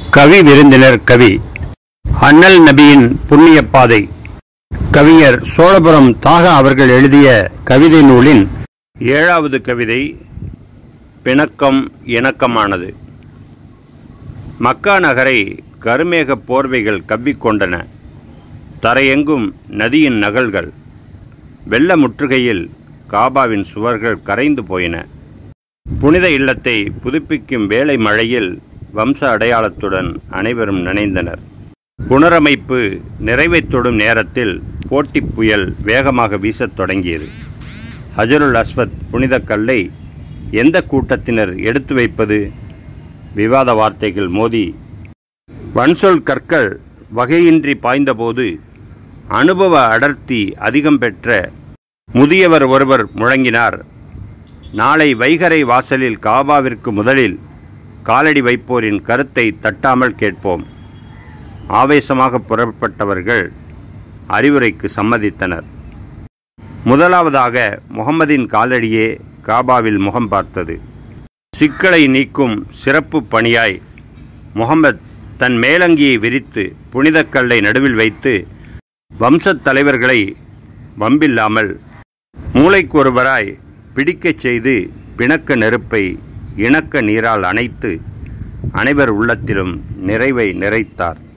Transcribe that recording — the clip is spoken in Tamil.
கவி விருந்தினர் கவி அண்ணல் நபியின் புண்ணிய பாதை கவிஞர் சோழபுரம் தாகா அவர்கள் எழுதிய கவிதை நூலின் ஏழாவது கவிதை பிணக்கம் இணக்கமானது மக்கா நகரை கருமேக போர்வைகள் கவ்விக்கொண்டன தரையெங்கும் நதியின் நகல்கள் வெள்ள முற்றுகையில் காபாவின் சுவர்கள் கரைந்து போயின புனித இல்லத்தை புதுப்பிக்கும் வேலை மழையில் வம்ச அடையாளத்துடன் அனைவரும் நினைந்தனர் புனரமைப்பு நிறைவைத் தொடும் நேரத்தில் போட்டிப் புயல் வேகமாக வீசத் தொடங்கியது ஹஜருல் அஸ்வத் புனித கல்லை எந்த கூட்டத்தினர் எடுத்து வைப்பது விவாத வார்த்தைகள் மோதி வன்சொல் கற்கள் வகையின்றி பாய்ந்தபோது அனுபவ அடர்த்தி அதிகம் பெற்ற முதியவர் ஒருவர் முழங்கினார் நாளை வைகரை வாசலில் காபாவிற்கு முதலில் காலடி வைப்போரின் கருத்தை தட்டாமல் கேட்போம் ஆவேசமாக புறப்பட்டவர்கள் அறிவுரைக்கு சம்மதித்தனர் முதலாவதாக முகம்மதின் காலடியே காபாவில் முகம் பார்த்தது சிக்கலை நீக்கும் சிறப்பு பணியாய் முகமது தன் மேலங்கியை விரித்து புனிதக் கல்லை நடுவில் வைத்து வம்சத் தலைவர்களை வம்பில்லாமல் மூளைக்கு ஒருவராய் பிடிக்கச் செய்து பிணக்க நெருப்பை இணக்க நீரால் அணைத்து அனைவர் உள்ளத்திலும் நிறைவை நிறைத்தார்